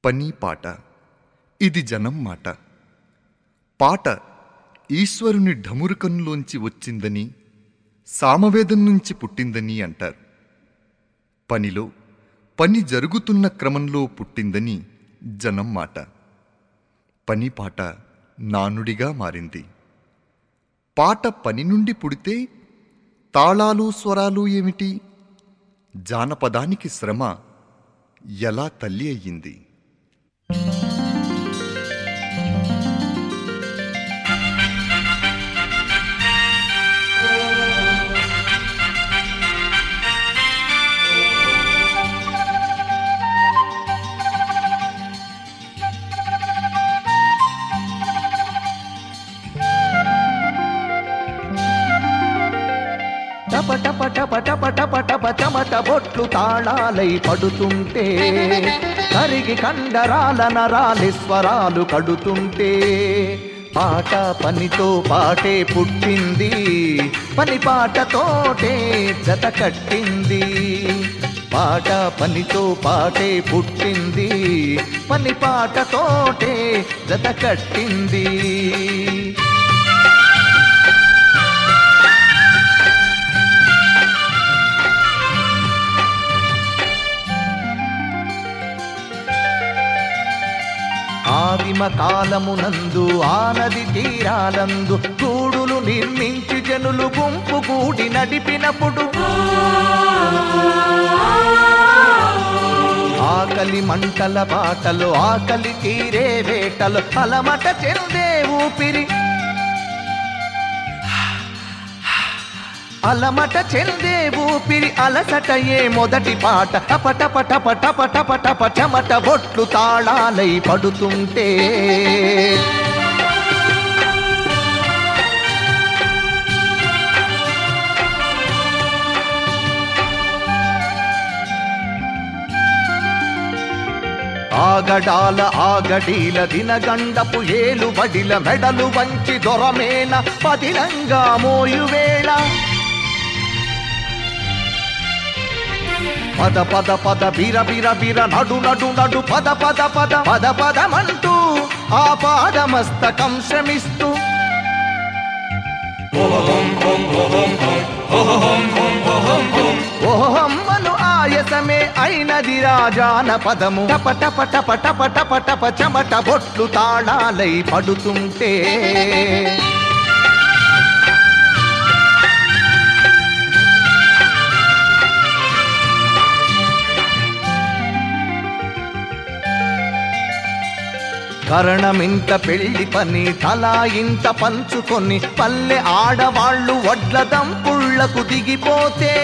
పని పాట ఇది జనం మాట పాట ఈశ్వరుని ఢమురుకంలోంచి వచ్చిందని సామవేదం నుంచి పుట్టిందని అంటారు పనిలో పని జరుగుతున్న క్రమంలో పుట్టిందని జనం మాట పని పాట నానుడిగా మారింది పాట పని నుండి పుడితే తాళాలు స్వరాలు ఏమిటి జానపదానికి శ్రమ ఎలా తల్లి అయ్యింది టప టప టప టప టప టప చెమట బొట్లు తాళాలై పడుతుంటే కరిగి కండరాల నరాలి స్వరాలు కడుతుంటే పాట పనితో పాటే పుట్టింది పని పాటతోటే జత కట్టింది పాట పనితో పాటే పుట్టింది పని పాటతోటే జత కట్టింది ఆదిమ కాలమునందు ఆనది తీరాలందు గూడులు నిర్మించి జనులు గుంపు కూడి నడిపినప్పుడు ఆకలి మంటల బాటలు ఆకలి తీరే వేటలు అలమట చెందే ఊపిరి అలమట చెందే ఊపిరి అలసటయే మొదటి పాట టప టప టప టప టప టప చెమట బొట్లు తాళాలై పడుతుంటే ఆగడాల ఆగడీల దినగండపు ఏలు బడిల మెడలు వంచి దొరమేన పదిలంగా మోయువేళ పద పద పద బిర బిర బిర నడు నడు నడు పద పద పద పద పదమంటూ ఆ పాదమస్తకం శ్రమిస్తూ ఓహమ్మను ఆయసమే అయినది రాజాన పదము టప టప టప టప టప టప చెమట బొట్లు తాళాలై పడుతుంటే కరణమింత పెళ్లి పని తలా ఇంత పంచుకొని పల్లె ఆడవాళ్ళు వడ్ల దంపుళ్లకు దిగిపోతే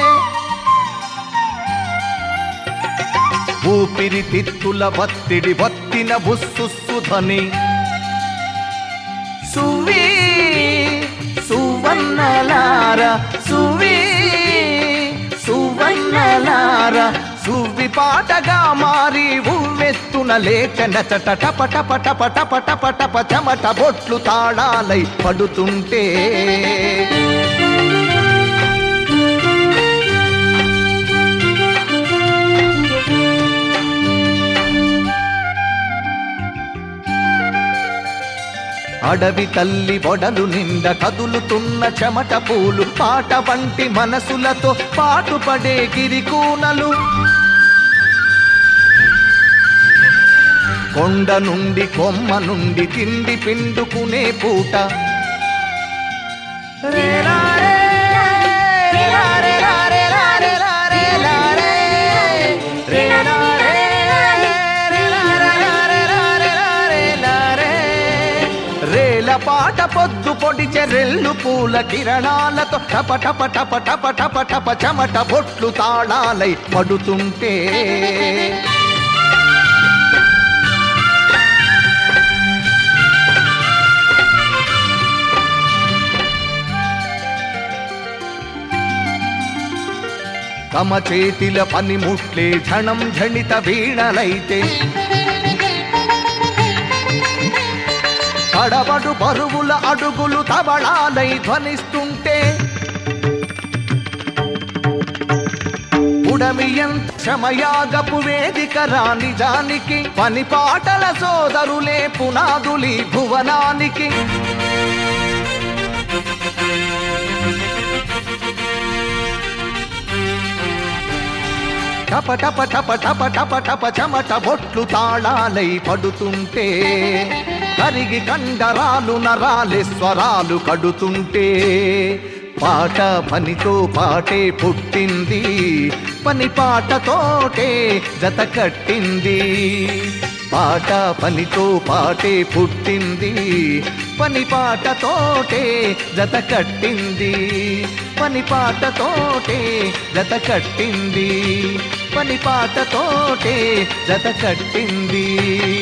ఊపిరి తిత్తుల వత్తిడి వత్తిన బుస్సుసుధని సువి సువన్నలార సువి సువన్నలార సువ్వి పాటగా మారి ఉవ్వెత్తున లేచన చట టప టప టప టప టప టప చెమట బొట్లు తాళాలై పడుతుంటే అడవి తల్లి బొడలు నిండ కదులుతున్న చెమట పూలు పాట వంటి మనసులతో పాటుపడే గిరికూనలు కొండ నుండి కొమ్మ నుండి తిండి పిండుకునే పూట రేరారే, రేరారే, రారే, రారే, రారే, రారే, రేరారే, రేరారే, రారే, రారే, రారే, రారే. రేల పాట పొద్దు పొడిచె రెల్లు పూల కిరణాలతో టప టప టప టప టప టప చెమట బొట్లు తాళాలై పడుతుంటే తమ చేతిల పనిముట్లే ఝణం ఝణిత వీణలైతే కడబడు బరువుల అడుగులు తబళాలై ధ్వనిస్తుంటే ఉడమి ఎంత శ్రమయాగపు వేదిక రానిజానికి పని పాటల సోదరులే పునాదులి భువనానికి టప టప టప టప టప టప చెమట బొట్లు తాళాలై పడుతుంటే కరిగి కండరాలు నరాలే స్వరాలు కడుతుంటే పాట పనితో పాటే పుట్టింది పని పాటతోటే జత కట్టింది పాట పనితో పాటే పుట్టింది పని పాటతోటే జత కట్టింది పని పాటతోటే జత కట్టింది పని పాటతోటే జత కట్టింది